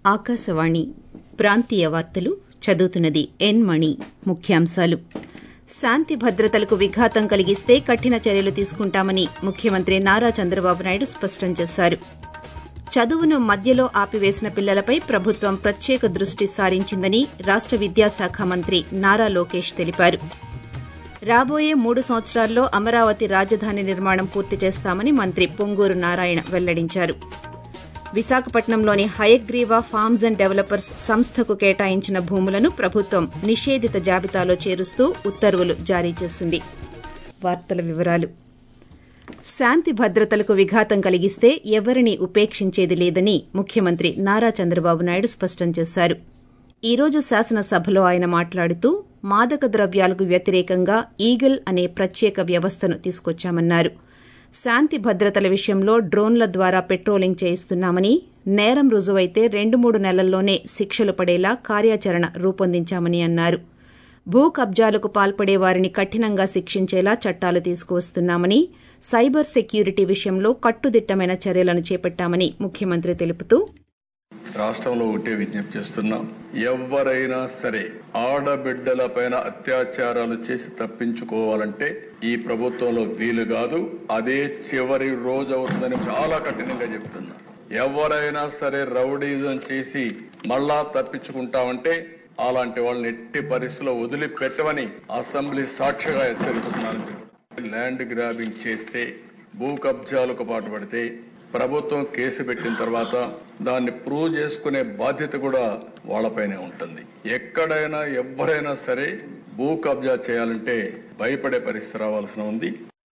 ఆకాశవాణి ప్రాంతీయ వార్తలు చదువుతున్నది ఎన్ మణి ముఖ్యాంశాలు శాంతి భద్రతలకు విఘాతం కలిగిస్తే కఠిన చర్యలు తీసుకుంటామని ముఖ్యమంత్రి నారా చంద్రబాబు నాయుడు స్పష్టం చేశారు చదువును మధ్యలో ఆపివేసిన పిల్లలపై ప్రభుత్వం ప్రత్యేక దృష్టి సారించిందని రాష్ట విద్యాశాఖ మంత్రి నారా లోకేష్ తెలిపారు రాబోయే మూడు సంవత్సరాల్లో అమరావతి రాజధాని నిర్మాణం పూర్తి చేస్తామని మంత్రి పొంగూరు నారాయణ వెల్లడించారు విశాఖపట్నంలోని హయగ్రీవా ఫార్మ్స్ అండ్ డెవలపర్స్ సంస్థకు కేటాయించిన భూములను ప్రభుత్వం నిషేధిత జాబితాలో చేరుస్తూ ఉత్తర్వులు జారీ చేసింది వార్తల వివరాలు శాంతి భద్రతలకు విఘాతం కలిగిస్తే ఎవరినీ ఉపేక్షించేది లేదని ముఖ్యమంత్రి నారా చంద్రబాబు నాయుడు స్పష్టం చేశారు ఈ రోజు శాసనసభలో ఆయన మాట్లాడుతూ మాదక ద్రవ్యాలకు వ్యతిరేకంగా ఈగల్ అనే ప్రత్యేక వ్యవస్థను తీసుకొచ్చామన్నారు శాంతి భద్రతల విషయంలో డ్రోన్ల ద్వారా పెట్రోలింగ్ చేయిస్తున్నామని నేరం రుజువైతే రెండు మూడు నెలల్లోనే శిక్షలు పడేలా కార్యాచరణ రూపొందించామని అన్నారు భూ కబ్జాలకు పాల్పడే వారిని కఠినంగా శిక్షించేలా చట్టాలు తీసుకువస్తున్నామని సైబర్ సెక్యూరిటీ విషయంలో కట్టుదిట్టమైన చర్యలను చేపట్టామని ముఖ్యమంత్రి తెలుపుతూ రాష్ట్రంలో ఒకటే విజ్ఞప్తి చేస్తున్నాం ఎవరైనా సరే ఆడబిడ్డల పైన అత్యాచారాలు చేసి తప్పించుకోవాలంటే ఈ ప్రభుత్వంలో వీలు కాదు అదే చివరి రోజు అవుతుందని చాలా కఠినంగా చెప్తున్నా ఎవరైనా సరే రౌడీజం చేసి మళ్ళా తప్పించుకుంటామంటే అలాంటి వాళ్ళని ఎట్టి పరిస్థితుల్లో వదిలిపెట్టమని అసెంబ్లీ సాక్షిగా హెచ్చరిస్తున్నాను ల్యాండ్ గ్రాబింగ్ చేస్తే భూ కబ్జాలకు పాటుపడితే ప్రభుత్వం కేసు పెట్టిన తర్వాత దాన్ని ప్రూవ్ చేసుకునే బాధ్యత కూడా వాళ్ళపైనే ఉంటుంది ఎక్కడైనా ఎవరైనా సరే భూ కబ్జా చేయాలంటే భయపడే పరిస్థితి రావాల్సిన ఉంది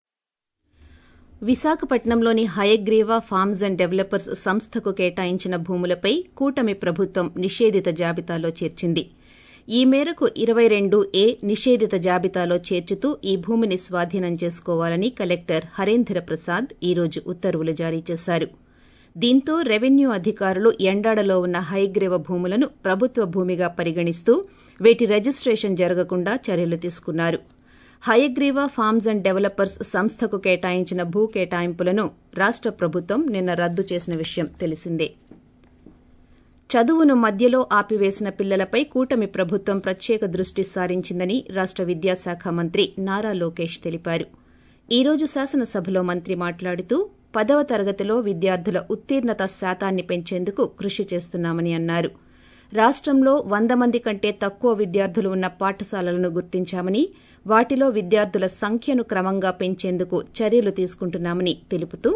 విశాఖపట్నంలోని హయగ్రీవా ఫార్మ్స్ అండ్ డెవలపర్స్ సంస్థకు కేటాయించిన భూములపై కూటమి ప్రభుత్వం నిషేధిత జాబితాలో చేర్చింది ఈ మేరకు ఇరవై రెండు ఏ నిషేధిత జాబితాలో చేర్చుతూ ఈ భూమిని స్వాధీనం చేసుకోవాలని కలెక్టర్ హరేంద్ర ప్రసాద్ ఈ రోజు ఉత్తర్వులు జారీ చేశారు దీంతో రెవెన్యూ అధికారులు ఎండాడలో ఉన్న హైగ్రీవ భూములను ప్రభుత్వ భూమిగా పరిగణిస్తూ వీటి రిజిస్టేషన్ జరగకుండా చర్యలు తీసుకున్నారు హయగ్రీవా ఫార్మ్స్ అండ్ డెవలపర్స్ సంస్థకు కేటాయించిన భూ కేటాయింపులను రాష్ట ప్రభుత్వం నిన్న రద్దు చేసిన విషయం తెలిసిందే చదువును మధ్యలో ఆపివేసిన పిల్లలపై కూటమి ప్రభుత్వం ప్రత్యేక దృష్టి సారించిందని రాష్ట విద్యాశాఖ మంత్రి నారా లోకేష్ తెలిపారు ఈ రోజు శాసనసభలో మంత్రి మాట్లాడుతూ పదవ తరగతిలో విద్యార్థుల ఉత్తీర్ణత శాతాన్ని పెంచేందుకు కృషి చేస్తున్నామని అన్నారు రాష్టంలో వంద మంది కంటే తక్కువ విద్యార్థులు ఉన్న పాఠశాలలను గుర్తించామని వాటిలో విద్యార్థుల సంఖ్యను క్రమంగా పెంచేందుకు చర్యలు తీసుకుంటున్నామని తెలుపుతూ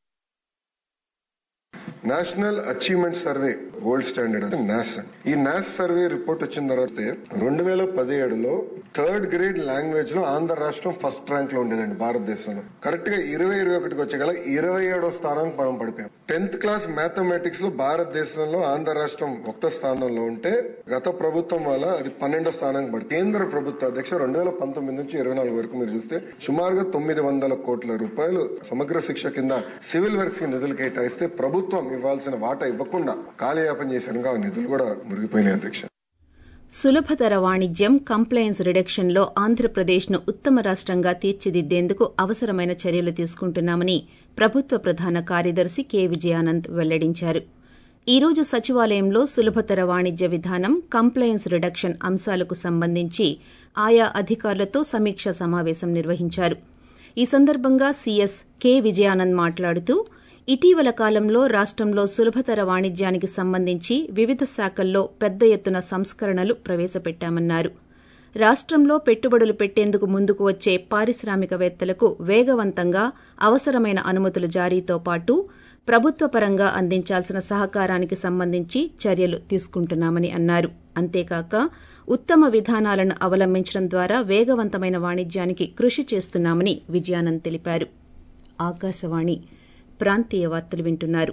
national achievement survey gold standard అంటే నాస్ ఈ నాస్ సర్వే రిపోర్ట్ వచ్చిన తర్వాత రెండు వేల పదిహేడులో థర్డ్ గ్రేడ్ లాంగ్వేజ్ లో ఆంధ్ర రాష్ట్రం ఫస్ట్ ర్యాంక్ లో ఉండేదండి భారతదేశంలో కరెక్ట్ గా ఇరవై ఇరవై ఒకటికి వచ్చేగల ఇరవై ఏడో స్థానానికి మనం పడిపోయాం టెన్త్ క్లాస్ మ్యాథమెటిక్స్ లో భారతదేశంలో ఆంధ్ర రాష్ట్రం ఒక్క స్థానంలో ఉంటే గత ప్రభుత్వం వల్ల అది పన్నెండో స్థానానికి పడి కేంద్ర ప్రభుత్వ అధ్యక్ష రెండు వేల పంతొమ్మిది నుంచి ఇరవై నాలుగు వరకు మీరు చూస్తే సుమారుగా తొమ్మిది వందల కోట్ల రూపాయలు సమగ్ర శిక్ష కింద సివిల్ వర్క్స్ కి నిధులు కేటాయిస్తే ప్రభుత్వం ఇవ్వాల్సిన వాటా ఇవ్వకుండా కాలయాపన చేసినగా ఆ నిధులు కూడా మురిగిపోయినాయి అధ్యక్ష సులభతర వాణిజ్యం కంప్లయన్స్ రిడక్షన్లో ఆంధ్రప్రదేశ్ను ఉత్తమ రాష్టంగా తీర్చిదిద్దేందుకు అవసరమైన చర్యలు తీసుకుంటున్నామని ప్రభుత్వ ప్రధాన కార్యదర్శి కె విజయానంద్ వెల్లడించారు ఈ రోజు సచివాలయంలో సులభతర వాణిజ్య విధానం కంప్లయన్స్ రిడక్షన్ అంశాలకు సంబంధించి ఆయా అధికారులతో సమీక్ష సమావేశం నిర్వహించారు ఈ సందర్భంగా సీఎస్ కె విజయానంద్ మాట్లాడుతూ ఇటీవల కాలంలో రాష్టంలో సులభతర వాణిజ్యానికి సంబంధించి వివిధ శాఖల్లో పెద్ద ఎత్తున సంస్కరణలు ప్రవేశపెట్టామన్నారు రాష్టంలో పెట్టుబడులు పెట్టేందుకు ముందుకు వచ్చే పారిశ్రామికవేత్తలకు వేగవంతంగా అవసరమైన అనుమతుల జారీతో పాటు ప్రభుత్వ పరంగా అందించాల్సిన సహకారానికి సంబంధించి చర్యలు తీసుకుంటున్నామని అన్నారు అంతేకాక ఉత్తమ విధానాలను అవలంబించడం ద్వారా వేగవంతమైన వాణిజ్యానికి కృషి చేస్తున్నామని విజయానంద్ తెలిపారు ఆకాశవాణి ప్రాంతీయ వార్తలు వింటున్నారు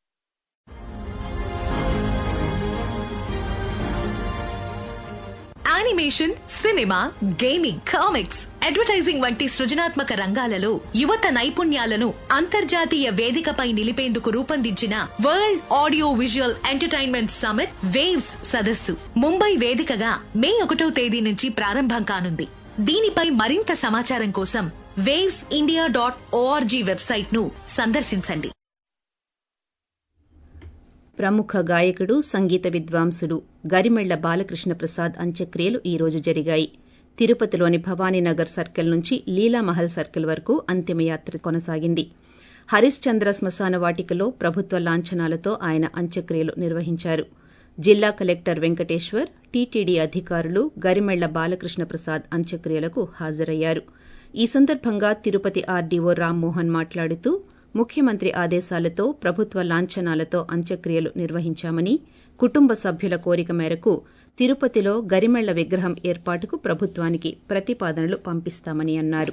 animation cinema gaming comics advertising వంటి సృజనాత్మక రంగాలలో యువత నైపుణ్యాలను అంతర్జాతీయ వేదికపై నిలిపేందుకు రూపొందించిన world audio visual entertainment summit waves సదస్సు ముంబై వేదికగా మే ఒకటో తేదీ నుంచి ప్రారంభం కానుంది దీనిపై మరింత సమాచారం కోసం waves India dot ORG website ను సందర్శించండి ప్రముఖ గాయకుడు సంగీత విద్వాంసుడు గరిమెళ్ల బాలకృష్ణ ప్రసాద్ అంత్యక్రియలు ఈ రోజు జరిగాయి తిరుపతిలోని భవానీనగర్ సర్కిల్ నుంచి లీలామహల్ సర్కిల్ వరకు అంతిమయాత్ర కొనసాగింది హరిశ్చంద్ర శ్మశాన వాటికలో ప్రభుత్వ లాంఛనాలతో ఆయన అంత్యక్రియలు నిర్వహించారు జిల్లా కలెక్టర్ వెంకటేశ్వర్ టీటీడీ అధికారులు గరిమెళ్ల బాలకృష్ణ ప్రసాద్ అంత్యక్రియలకు హాజరయ్యారు ఈ సందర్భంగా తిరుపతి ఆర్డీఓ రామ్మోహన్ మాట్లాడుతూ ముఖ్యమంత్రి ఆదేశాలతో ప్రభుత్వ లాంఛనాలతో అంత్యక్రియలు నిర్వహించామని కుటుంబ సభ్యుల కోరిక మేరకు తిరుపతిలో గరిమెళ్ల విగ్రహం ఏర్పాటుకు ప్రభుత్వానికి ప్రతిపాదనలు పంపిస్తామని అన్నారు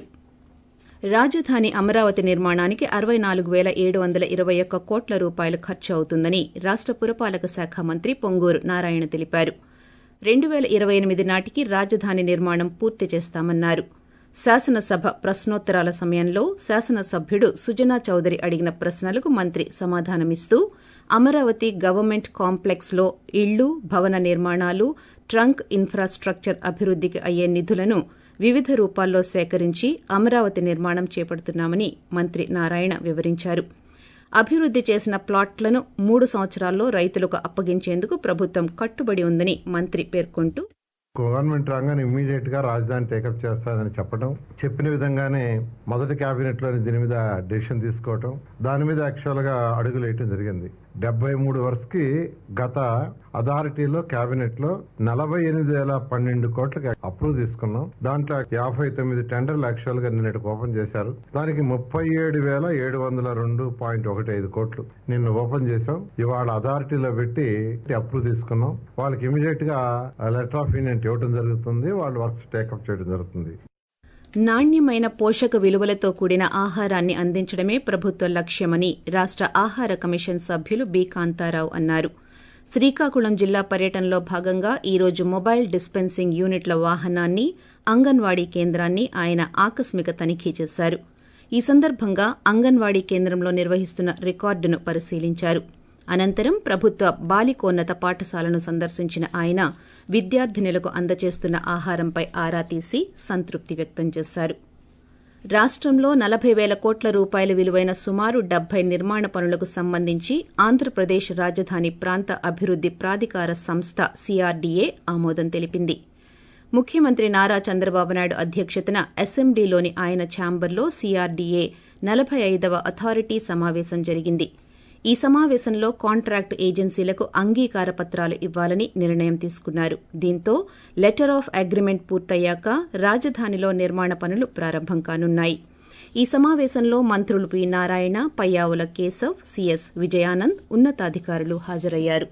రాజధాని అమరావతి నిర్మాణానికి అరవై నాలుగు పేల ఏడు వందల ఇరవై ఒక్క కోట్ల రూపాయలు ఖర్చు అవుతుందని రాష్ట పురపాలక శాఖ మంత్రి పొంగూరు నారాయణ తెలిపారు రెండు పేల ఇరవై ఎనిమిది నాటికి రాజధాని నిర్మాణం పూర్తి చేస్తామన్నారు శాసనసభ ప్రశ్నోత్తరాల సమయంలో శాసనసభ్యుడు సుజనా చౌదరి అడిగిన ప్రశ్నలకు మంత్రి సమాధానమిస్తూ అమరావతి గవర్నమెంట్ కాంప్లెక్స్ లో ఇళ్లు భవన నిర్మాణాలు ట్రంక్ ఇన్ఫ్రాస్టక్చర్ అభివృద్దికి అయ్యే నిధులను వివిధ రూపాల్లో సేకరించి అమరావతి నిర్మాణం చేపడుతున్నామని మంత్రి నారాయణ వివరించారు అభివృద్ది చేసిన ప్లాట్లను మూడు సంవత్సరాల్లో రైతులకు అప్పగించేందుకు ప్రభుత్వం కట్టుబడి ఉందని మంత్రి పేర్కొంటూ గవర్నమెంట్ రాగానే ఇమ్మీడియట్ గా రాజధాని టేకప్ చేస్తారని చెప్పడం చెప్పిన విధంగానే మొదటి కేబినెట్ లోని దీని మీద డెసిషన్ తీసుకోవటం దాని మీద యాక్చువల్ గా అడుగులు వేయటం జరిగింది డెబ్బై మూడు వరకు కి గత అథారిటీలో కేబినెట్ లో నలభై ఎనిమిది వేల పన్నెండు కోట్లకి అప్రూవ్ తీసుకున్నాం దాంట్లో యాభై తొమ్మిది టెండర్లు యాక్చువల్ గా నిన్నటికి ఓపెన్ చేశారు దానికి ముప్పై ఏడు వేల ఏడు వందల రెండు పాయింట్ ఒకటి ఐదు కోట్లు నిన్న ఓపెన్ చేశాం ఇవాళ అథారిటీలో పెట్టి అప్రూవ్ తీసుకున్నాం వాళ్ళకి ఇమీడియట్ గా లెటర్ ఆఫ్ యూనియన్ ఇవ్వడం జరుగుతుంది వాళ్ళు వర్క్స్ టేకప్ చేయడం జరుగుతుంది నాణ్యమైన పోషక విలువలతో కూడిన ఆహారాన్ని అందించడమే ప్రభుత్వ లక్ష్యమని రాష్ట ఆహార కమిషన్ సభ్యులు బి కాంతారావు అన్నారు శ్రీకాకుళం జిల్లా పర్యటనలో భాగంగా ఈ రోజు మొబైల్ డిస్పెన్సింగ్ యూనిట్ల వాహనాన్ని అంగన్వాడీ కేంద్రాన్ని ఆయన ఆకస్మిక తనిఖీ చేశారు ఈ సందర్భంగా అంగన్వాడీ కేంద్రంలో నిర్వహిస్తున్న రికార్డును పరిశీలించారు అనంతరం ప్రభుత్వ బాలికోన్నత పాఠశాలను సందర్శించిన ఆయన విద్యార్థినులకు అందజేస్తున్న ఆహారంపై ఆరా తీసి సంతృప్తి వ్యక్తం చేశారు రాష్టంలో నలభై పేల కోట్ల రూపాయల విలువైన సుమారు డెబ్బై నిర్మాణ పనులకు సంబంధించి ఆంధ్రప్రదేశ్ రాజధాని ప్రాంత అభివృద్ది ప్రాధికార సంస్థ సీఆర్డీఏ ఆమోదం తెలిపింది ముఖ్యమంత్రి నారా చంద్రబాబు నాయుడు అధ్యక్షతన అసెంబ్లీలోని ఆయన ఛాంబర్లో సీఆర్డీఏ నలభై ఐదవ అథారిటీ సమావేశం జరిగింది ఈ సమావేశంలో కాంట్రాక్టు ఏజెన్సీలకు అంగీకార పత్రాలు ఇవ్వాలని నిర్ణయం తీసుకున్నారు దీంతో లెటర్ ఆఫ్ అగ్రిమెంట్ పూర్తయ్యాక రాజధానిలో నిర్మాణ పనులు ప్రారంభం కానున్నాయి ఈ సమావేశంలో మంత్రులు పి నారాయణ పయ్యావుల కేశవ్ సీఎస్ విజయానంద్ ఉన్నతాధికారులు హాజరయ్యారు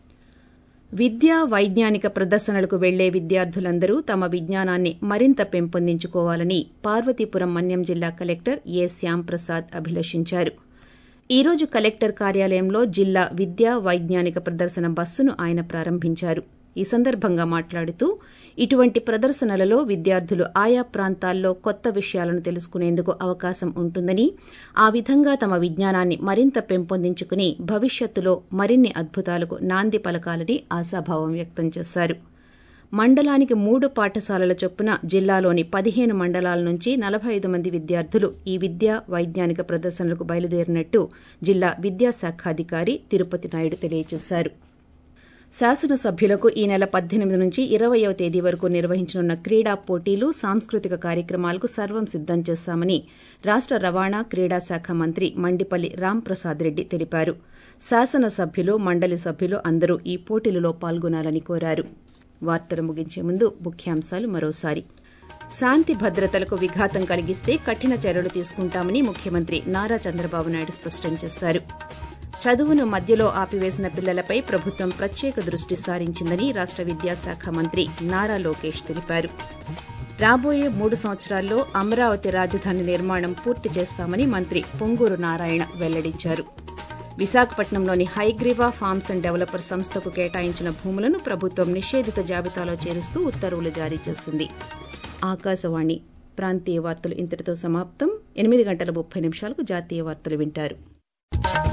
విద్యా వైజ్ఞానిక ప్రదర్శనలకు వెళ్లే విద్యార్థులందరూ తమ విజ్ఞానాన్ని మరింత పెంపొందించుకోవాలని పార్వతీపురం మన్యం జిల్లా కలెక్టర్ ఏ శ్యాంప్రసాద్ అభిలషించారు ఈ రోజు కలెక్టర్ కార్యాలయంలో జిల్లా విద్యా వైజ్ఞానిక ప్రదర్శన బస్సును ఆయన ప్రారంభించారు ఈ సందర్భంగా మాట్లాడుతూ ఇటువంటి ప్రదర్శనలలో విద్యార్థులు ఆయా ప్రాంతాల్లో కొత్త విషయాలను తెలుసుకునేందుకు అవకాశం ఉంటుందని ఆ విధంగా తమ విజ్ఞానాన్ని మరింత పెంపొందించుకుని భవిష్యత్తులో మరిన్ని అద్భుతాలకు నాంది పలకాలని ఆశాభావం వ్యక్తం చేశారు మండలానికి మూడు పాఠశాలల చొప్పున జిల్లాలోని పదిహేను మండలాల నుంచి నలభై ఐదు మంది విద్యార్థులు ఈ విద్యా వైజ్ఞానిక ప్రదర్శనలకు బయలుదేరినట్టు జిల్లా విద్యాశాఖాధికారి తిరుపతి నాయుడు తెలియజేశారు శాసనసభ్యులకు ఈ నెల పద్దెనిమిది నుంచి ఇరవయవ తేదీ వరకు నిర్వహించనున్న క్రీడా పోటీలు సాంస్కృతిక కార్యక్రమాలకు సర్వం సిద్దం చేశామని రాష్ట రవాణా క్రీడా శాఖ మంత్రి మండిపల్లి రాంప్రసాద్ రెడ్డి తెలిపారు శాసనసభ్యులు మండలి సభ్యులు అందరూ ఈ పోటీలలో పాల్గొనాలని కోరారు వార్తలు ముగించే ముందు ముఖ్యాంశాలు మరోసారి శాంతి భద్రతలకు విఘాతం కలిగిస్తే కఠిన చర్యలు తీసుకుంటామని ముఖ్యమంత్రి నారా చంద్రబాబు నాయుడు స్పష్టం చేశారు చదువును మధ్యలో ఆపివేసిన పిల్లలపై ప్రభుత్వం ప్రత్యేక దృష్టి సారించిందని రాష్ట విద్యాశాఖ మంత్రి నారా లోకేష్ తెలిపారు రాబోయే మూడు సంవత్సరాల్లో అమరావతి రాజధాని నిర్మాణం పూర్తి చేస్తామని మంత్రి పొంగూరు నారాయణ వెల్లడించారు విశాఖపట్నంలోని హైగ్రీవా ఫార్మ్స్ అండ్ డెవలపర్ సంస్థకు కేటాయించిన భూములను ప్రభుత్వం నిషేధిత జాబితాలో చేరుస్తూ ఉత్తర్వులు జారీ చేసింది ఆకాశవాణి ప్రాంతీయ వార్తలు ఇంతటితో సమాప్తం ఎనిమిది గంటల ముప్పై నిమిషాలకు జాతీయ వార్తలు వింటారు